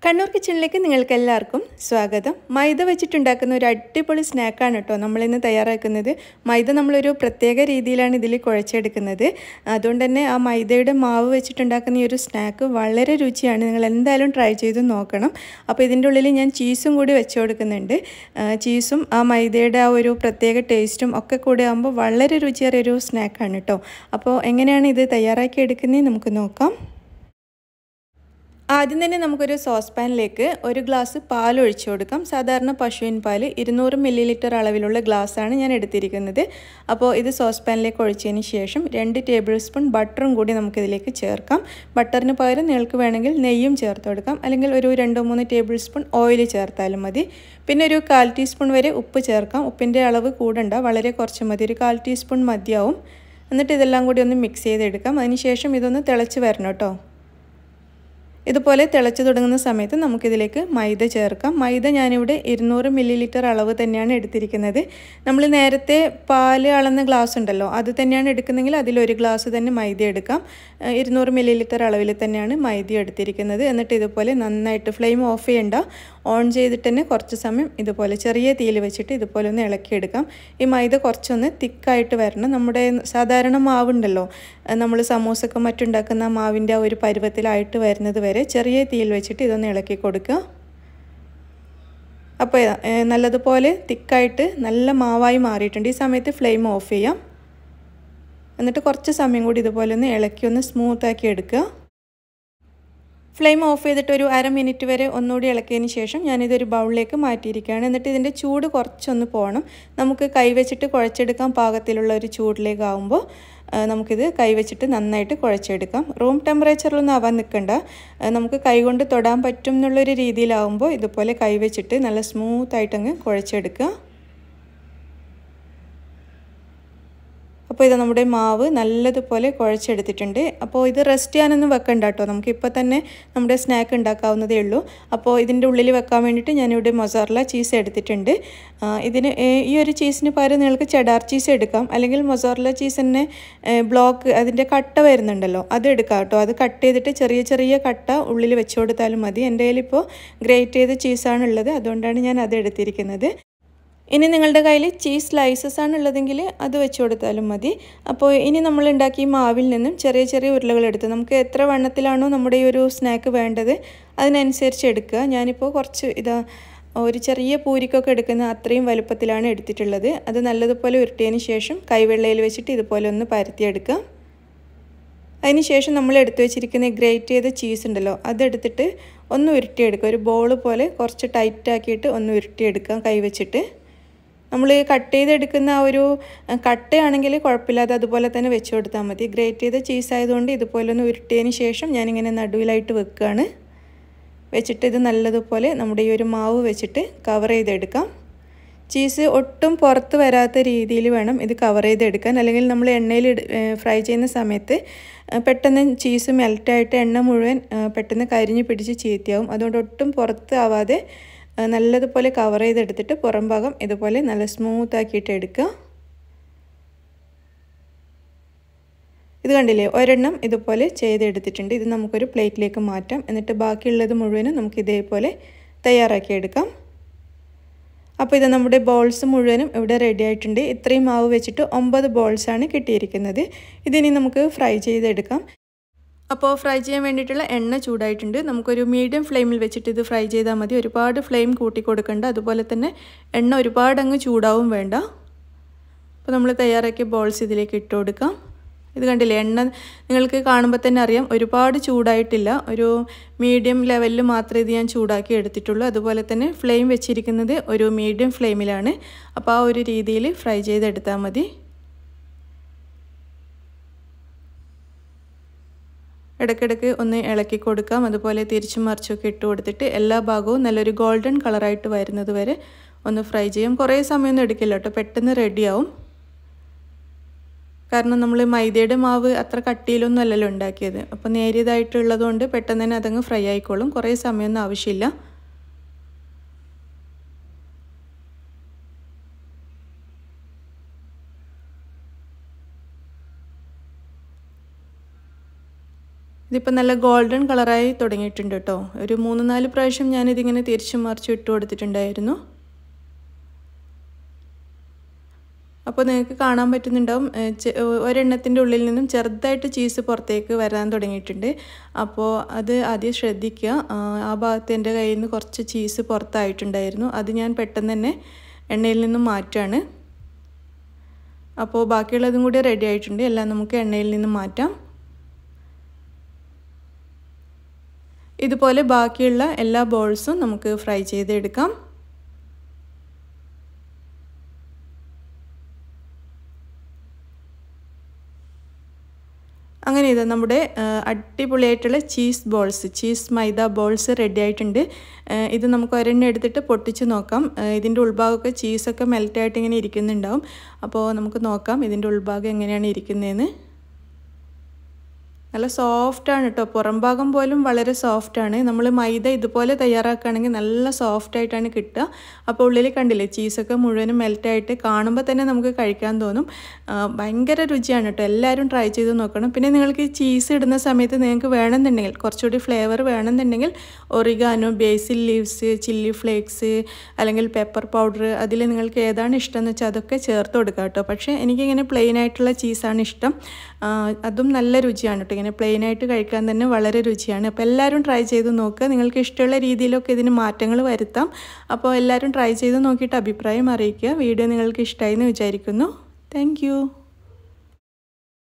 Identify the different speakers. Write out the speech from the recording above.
Speaker 1: കണ്ണൂർ കിച്ചണിലേക്ക് നിങ്ങൾക്ക് എല്ലാവർക്കും സ്വാഗതം മൈദ വെച്ചിട്ടുണ്ടാക്കുന്ന ഒരു അടിപൊളി സ്നാക്കാണ് കേട്ടോ നമ്മളിന്ന് തയ്യാറാക്കുന്നത് മൈദ നമ്മളൊരു പ്രത്യേക രീതിയിലാണ് ഇതിൽ കുഴച്ചെടുക്കുന്നത് അതുകൊണ്ട് തന്നെ ആ മൈദയുടെ മാവ് വെച്ചിട്ടുണ്ടാക്കുന്ന ഈ ഒരു സ്നാക്ക് വളരെ രുചിയാണ് നിങ്ങൾ എന്തായാലും ട്രൈ ചെയ്ത് നോക്കണം അപ്പോൾ ഇതിൻ്റെ ഉള്ളിൽ ഞാൻ ചീസും കൂടി വെച്ച് കൊടുക്കുന്നുണ്ട് ചീസും ആ മൈദയുടെ ആ ഒരു പ്രത്യേക ടേസ്റ്റും ഒക്കെ കൂടി ആകുമ്പോൾ വളരെ രുചിയേറിയൊരു സ്നാക്കാണ് കേട്ടോ അപ്പോൾ എങ്ങനെയാണ് ഇത് തയ്യാറാക്കി എടുക്കുന്നത് നമുക്ക് നോക്കാം ആദ്യം തന്നെ നമുക്കൊരു സോസ് പാനിലേക്ക് ഒരു ഗ്ലാസ് പാൽ ഒഴിച്ചു കൊടുക്കാം സാധാരണ പശുവിൻ പാൽ ഇരുന്നൂറ് മില്ലി ലിറ്റർ അളവിലുള്ള ഗ്ലാസ്സാണ് ഞാൻ എടുത്തിരിക്കുന്നത് അപ്പോൾ ഇത് സോസ് പാനിലേക്ക് ഒഴിച്ചതിന് ശേഷം രണ്ട് ടേബിൾ സ്പൂൺ ബട്ടറും കൂടി നമുക്കിതിലേക്ക് ചേർക്കാം ബട്ടറിന് പകരം നിങ്ങൾക്ക് വേണമെങ്കിൽ നെയ്യും ചേർത്ത് കൊടുക്കാം അല്ലെങ്കിൽ ഒരു രണ്ടോ മൂന്ന് ടേബിൾ സ്പൂൺ ഓയിൽ ചേർത്താലും മതി പിന്നെ ഒരു കാൽ ടീസ്പൂൺ വരെ ഉപ്പ് ചേർക്കാം ഉപ്പിൻ്റെ അളവ് കൂടണ്ട വളരെ കുറച്ച് മതി ഒരു കാൽ ടീസ്പൂൺ മതിയാവും എന്നിട്ട് ഇതെല്ലാം കൂടി ഒന്ന് മിക്സ് ചെയ്തെടുക്കാം അതിന് ശേഷം ഇതൊന്ന് തിളച്ച് വരണം കേട്ടോ ഇതുപോലെ തിളച്ച് തുടങ്ങുന്ന സമയത്ത് നമുക്കിതിലേക്ക് മൈദ ചേർക്കാം മൈദ ഞാനിവിടെ ഇരുന്നൂറ് മില്ലി ലിറ്റർ അളവ് തന്നെയാണ് എടുത്തിരിക്കുന്നത് നമ്മൾ നേരത്തെ പാല് അളന്ന ഗ്ലാസ് ഉണ്ടല്ലോ അത് തന്നെയാണ് എടുക്കുന്നതെങ്കിൽ അതിലൊരു ഗ്ലാസ് തന്നെ മൈദ എടുക്കാം ഇരുന്നൂറ് മില്ലി ലിറ്റർ അളവിൽ തന്നെയാണ് മൈദ എടുത്തിരിക്കുന്നത് എന്നിട്ട് ഇതുപോലെ നന്നായിട്ട് ഫ്ലെയിം ഓഫ് ചെയ്യണ്ട ഓൺ ചെയ്തിട്ട് തന്നെ കുറച്ച് സമയം ഇതുപോലെ ചെറിയ തീയിൽ വെച്ചിട്ട് ഇതുപോലെ ഒന്ന് ഇളക്കിയെടുക്കാം ഈ മൈദ കുറച്ചൊന്ന് തിക്കായിട്ട് വരണം നമ്മുടെ സാധാരണ മാവുണ്ടല്ലോ നമ്മൾ സമൂസൊക്കെ മറ്റുണ്ടാക്കുന്ന മാവിൻ്റെ ആ ഒരു പരുവത്തിലായിട്ട് വരുന്നത് വരെ ചെറിയ തീയിൽ വെച്ചിട്ട് ഇതൊന്ന് ഇളക്കി കൊടുക്കുക അപ്പോൾ നല്ലതുപോലെ തിക്കായിട്ട് നല്ല മാവായി മാറിയിട്ടുണ്ട് ഈ സമയത്ത് ഫ്ലെയിം ഓഫ് ചെയ്യാം എന്നിട്ട് കുറച്ച് സമയം കൂടി ഇതുപോലെ ഒന്ന് ഇളക്കി ഒന്ന് സ്മൂത്താക്കി എടുക്കുക ഫ്ലെയിം ഓഫ് ചെയ്തിട്ട് ഒരു അര മിനിറ്റ് വരെ ഒന്നുകൂടി ഇളക്കിയതിന് ശേഷം ഞാനിതൊരു ബൗളിലേക്ക് മാറ്റിയിരിക്കുകയാണ് എന്നിട്ട് ഇതിൻ്റെ ചൂട് കുറച്ചൊന്ന് പോകണം നമുക്ക് കൈവച്ചിട്ട് കുഴച്ചെടുക്കാൻ പാകത്തിലുള്ള ഒരു ചൂടിലേക്കാവുമ്പോൾ നമുക്കിത് കൈവച്ചിട്ട് നന്നായിട്ട് കുഴച്ചെടുക്കാം റൂം ടെമ്പറേച്ചറിലൊന്നും ആവാൻ നിൽക്കണ്ട നമുക്ക് കൈകൊണ്ട് തൊടാൻ പറ്റും എന്നുള്ളൊരു രീതിയിലാവുമ്പോൾ ഇതുപോലെ കൈവച്ചിട്ട് നല്ല സ്മൂത്തായിട്ടങ്ങ് കുഴച്ചെടുക്കുക അപ്പോൾ ഇത് നമ്മുടെ മാവ് നല്ലതുപോലെ കുഴച്ചെടുത്തിട്ടുണ്ട് അപ്പോൾ ഇത് റെസ്റ്റ് ചെയ്യാനൊന്നും വെക്കണ്ട കേട്ടോ നമുക്കിപ്പോൾ തന്നെ നമ്മുടെ സ്നാക്ക് ഉണ്ടാക്കാവുന്നതേ ഉള്ളൂ അപ്പോൾ ഇതിൻ്റെ ഉള്ളിൽ വെക്കാൻ വേണ്ടിയിട്ട് ഞാനിവിടെ മൊസാറല ചീസ് എടുത്തിട്ടുണ്ട് ഇതിന് ഈ ഒരു ചീസിന് പകരം നിങ്ങൾക്ക് ചെഡാർ ചീസ് എടുക്കാം അല്ലെങ്കിൽ മൊസാറല ചീസ് തന്നെ ബ്ലോക്ക് അതിൻ്റെ കട്ട വരുന്നുണ്ടല്ലോ അത് എടുക്കാം കേട്ടോ അത് കട്ട് ചെയ്തിട്ട് ചെറിയ ചെറിയ കട്ട ഉള്ളിൽ വെച്ച് കൊടുത്താലും മതി എൻ്റെ കയ്യിലിപ്പോൾ ഗ്രേറ്റ് ചെയ്ത ചീസാണ് ഉള്ളത് അതുകൊണ്ടാണ് ഞാൻ അത് എടുത്തിരിക്കുന്നത് ഇനി നിങ്ങളുടെ കയ്യിൽ ചീസ് സ്ലൈസസ് ആണ് ഉള്ളതെങ്കിൽ അത് വെച്ച് കൊടുത്താലും മതി അപ്പോൾ ഇനി നമ്മൾ ഉണ്ടാക്കിയ മാവിൽ നിന്നും ചെറിയ ചെറിയ ഉരുളകൾ എടുത്ത് നമുക്ക് എത്ര വണ്ണത്തിലാണോ നമ്മുടെ ഈ ഒരു സ്നാക്ക് വേണ്ടത് അതിനനുസരിച്ച് എടുക്കുക ഞാനിപ്പോൾ കുറച്ച് ഇതാ ഒരു ചെറിയ പൂരിക്കൊക്കെ എടുക്കുന്ന അത്രയും വലുപ്പത്തിലാണ് എടുത്തിട്ടുള്ളത് അത് നല്ലതുപോലെ ഉരുട്ടിയതിന് ശേഷം കൈവെള്ളയിൽ വെച്ചിട്ട് ഇതുപോലെ ഒന്ന് പരത്തിയെടുക്കുക അതിന് ശേഷം നമ്മൾ എടുത്തു വെച്ചിരിക്കുന്ന ഗ്രേറ്റ് ചെയ്ത ചീസ് ഉണ്ടല്ലോ അതെടുത്തിട്ട് ഒന്ന് ഉരുട്ടിയെടുക്കുക ഒരു ബോൾ പോലെ കുറച്ച് ടൈറ്റ് ആക്കിയിട്ട് ഒന്ന് ഉരുട്ടിയെടുക്കുക കൈവച്ചിട്ട് നമ്മൾ കട്ട് ചെയ്തെടുക്കുന്ന ആ ഒരു കട്ടയാണെങ്കിൽ കുഴപ്പമില്ലാതെ അതുപോലെ തന്നെ വെച്ച് കൊടുത്താൽ മതി ഗ്രേറ്റ് ചെയ്ത ചീസ് ആയതുകൊണ്ട് ഇതുപോലെ ഒന്ന് ഉരുട്ടിയതിന് ശേഷം ഞാനിങ്ങനെ നടുവിലായിട്ട് വെക്കുകയാണ് വെച്ചിട്ട് ഇത് നല്ലതുപോലെ നമ്മുടെ ഈ ഒരു മാവ് വെച്ചിട്ട് കവർ ചെയ്തെടുക്കാം ചീസ് ഒട്ടും പുറത്ത് വരാത്ത രീതിയിൽ വേണം ഇത് കവർ ചെയ്തെടുക്കാൻ അല്ലെങ്കിൽ നമ്മൾ എണ്ണയിൽ ഫ്രൈ ചെയ്യുന്ന സമയത്ത് പെട്ടെന്ന് ചീസ് മെൽറ്റായിട്ട് എണ്ണ മുഴുവൻ പെട്ടെന്ന് കരിഞ്ഞ് പിടിച്ച് ചീത്തയാവും അതുകൊണ്ട് ഒട്ടും പുറത്ത് ആവാതെ നല്ലതുപോലെ കവർ ചെയ്തെടുത്തിട്ട് പുറം ഭാഗം ഇതുപോലെ നല്ല സ്മൂത്ത് ആക്കിയിട്ട് എടുക്കുക ഇത് കണ്ടില്ലേ ഒരെണ്ണം ഇതുപോലെ ചെയ്തെടുത്തിട്ടുണ്ട് ഇത് നമുക്കൊരു പ്ലേറ്റിലേക്ക് മാറ്റാം എന്നിട്ട് ബാക്കിയുള്ളത് മുഴുവനും നമുക്ക് ഇതേപോലെ തയ്യാറാക്കി എടുക്കാം അപ്പോൾ ഇത് നമ്മുടെ ബോൾസ് മുഴുവനും ഇവിടെ റെഡി ആയിട്ടുണ്ട് ഇത്രയും മാവ് വെച്ചിട്ട് ഒമ്പത് ബോൾസാണ് കിട്ടിയിരിക്കുന്നത് ഇതിനി നമുക്ക് ഫ്രൈ ചെയ്തെടുക്കാം അപ്പോൾ ഫ്രൈ ചെയ്യാൻ വേണ്ടിയിട്ടുള്ള എണ്ണ ചൂടായിട്ടുണ്ട് നമുക്കൊരു മീഡിയം ഫ്ലെയിമിൽ വെച്ചിട്ട് ഇത് ഫ്രൈ ചെയ്താൽ മതി ഒരുപാട് ഫ്ലെയിം കൂട്ടി കൊടുക്കണ്ട അതുപോലെ തന്നെ എണ്ണ ഒരുപാട് അങ്ങ് ചൂടാവും വേണ്ട അപ്പോൾ നമ്മൾ തയ്യാറാക്കിയ ബോൾസ് ഇതിലേക്ക് ഇട്ട് കൊടുക്കാം ഇത് കണ്ടില്ലേ എണ്ണ നിങ്ങൾക്ക് കാണുമ്പോൾ തന്നെ അറിയാം ഒരുപാട് ചൂടായിട്ടില്ല ഒരു മീഡിയം ലെവലിൽ മാത്രമേ ഇത് ഞാൻ ചൂടാക്കി എടുത്തിട്ടുള്ളൂ അതുപോലെ തന്നെ ഫ്ലെയിം വെച്ചിരിക്കുന്നത് ഒരു മീഡിയം ഫ്ലെയിമിലാണ് അപ്പോൾ ആ ഒരു രീതിയിൽ ഫ്രൈ ചെയ്തെടുത്താൽ മതി ഇടയ്ക്കിടയ്ക്ക് ഒന്ന് ഇളക്കി കൊടുക്കാം അതുപോലെ തിരിച്ചും മറിച്ചൊക്കെ ഇട്ട് കൊടുത്തിട്ട് എല്ലാ ഭാഗവും നല്ലൊരു ഗോൾഡൻ കളറായിട്ട് വരുന്നത് വരെ ഒന്ന് ഫ്രൈ ചെയ്യാം കുറേ സമയമൊന്നും എടുക്കില്ല കേട്ടോ പെട്ടെന്ന് റെഡിയാവും കാരണം നമ്മൾ മൈദയുടെ മാവ് അത്ര കട്ടിയിലൊന്നും അല്ലല്ലോ ഉണ്ടാക്കിയത് അപ്പോൾ നേരിയതായിട്ടുള്ളതുകൊണ്ട് പെട്ടെന്ന് തന്നെ അതങ്ങ് ഫ്രൈ ആയിക്കോളും കുറേ സമയമൊന്നും ആവശ്യമില്ല ഇതിപ്പോൾ നല്ല ഗോൾഡൻ കളറായി തുടങ്ങിയിട്ടുണ്ട് കേട്ടോ ഒരു മൂന്ന് നാല് പ്രാവശ്യം ഞാനിതിങ്ങനെ തിരിച്ചും മറിച്ചും ഇട്ട് കൊടുത്തിട്ടുണ്ടായിരുന്നു അപ്പോൾ നിങ്ങൾക്ക് കാണാൻ പറ്റുന്നുണ്ടാവും ഒരെണ്ണത്തിൻ്റെ ഉള്ളിൽ നിന്നും ചെറുതായിട്ട് ചീസ് പുറത്തേക്ക് വരാൻ തുടങ്ങിയിട്ടുണ്ട് അപ്പോൾ അത് ആദ്യം ശ്രദ്ധിക്കുക ആ ഭാഗത്ത് എൻ്റെ കയ്യിൽ നിന്ന് കുറച്ച് ചീസ് പുറത്തായിട്ടുണ്ടായിരുന്നു അത് ഞാൻ പെട്ടെന്ന് തന്നെ എണ്ണയിൽ നിന്നും മാറ്റാണ് അപ്പോൾ ബാക്കിയുള്ളതും കൂടി റെഡി ആയിട്ടുണ്ട് എല്ലാം നമുക്ക് എണ്ണയിൽ നിന്നും മാറ്റാം ഇതുപോലെ ബാക്കിയുള്ള എല്ലാ ബോൾസും നമുക്ക് ഫ്രൈ ചെയ്തെടുക്കാം അങ്ങനെ ഇത് നമ്മുടെ അടിപൊളിയായിട്ടുള്ള cheese balls cheese maida balls ready ആയിട്ടുണ്ട് ഇത് നമുക്ക് ഒരെണ്ണം എടുത്തിട്ട് പൊട്ടിച്ച് നോക്കാം ഇതിൻ്റെ ഉൾഭാഗമൊക്കെ ചീസൊക്കെ മെൽറ്റായിട്ട് ഇങ്ങനെ ഇരിക്കുന്നുണ്ടാവും അപ്പോൾ നമുക്ക് നോക്കാം ഇതിൻ്റെ ഉൾഭാഗം എങ്ങനെയാണ് ഇരിക്കുന്നതെന്ന് നല്ല സോഫ്റ്റാണ് കേട്ടോ പുറം ഭാഗം പോലും വളരെ സോഫ്റ്റാണ് നമ്മൾ മൈദ ഇതുപോലെ തയ്യാറാക്കുകയാണെങ്കിൽ നല്ല സോഫ്റ്റായിട്ടാണ് കിട്ടുക അപ്പോൾ ഉള്ളിൽ കണ്ടില്ലേ ചീസൊക്കെ മുഴുവനും മെൽറ്റായിട്ട് കാണുമ്പോൾ തന്നെ നമുക്ക് കഴിക്കാൻ തോന്നും ഭയങ്കര രുചിയാണ് കേട്ടോ എല്ലാവരും ട്രൈ ചെയ്ത് നോക്കണം പിന്നെ നിങ്ങൾക്ക് ചീസ് ഇടുന്ന സമയത്ത് നിങ്ങൾക്ക് വേണമെന്നുണ്ടെങ്കിൽ കുറച്ചുകൂടി ഫ്ലേവർ വേണമെന്നുണ്ടെങ്കിൽ oregano basil leaves chilli flakes അല്ലെങ്കിൽ പെപ്പർ പൗഡർ അതിൽ നിങ്ങൾക്ക് ഏതാണ് ഇഷ്ടം എന്ന് വെച്ചാൽ അതൊക്കെ ചേർത്ത് കൊടുക്കുക കേട്ടോ പക്ഷേ എനിക്കിങ്ങനെ പ്ലെയിൻ ആയിട്ടുള്ള ചീസാണ് ഇഷ്ടം അതും നല്ല രുചിയാണ് കേട്ടോ ഇങ്ങനെ പ്ലെയിൻ ആയിട്ട് കഴിക്കാൻ തന്നെ വളരെ രുചിയാണ് അപ്പോൾ എല്ലാവരും ട്രൈ ചെയ്ത് നോക്കുക നിങ്ങൾക്ക് ഇഷ്ടമുള്ള രീതിയിലൊക്കെ ഇതിന് മാറ്റങ്ങൾ വരുത്താം അപ്പോൾ എല്ലാവരും ട്രൈ ചെയ്ത് നോക്കിയിട്ട് അഭിപ്രായം അറിയിക്കുക വീഡിയോ നിങ്ങൾക്ക് ഇഷ്ടമായി എന്ന് വിചാരിക്കുന്നു താങ്ക്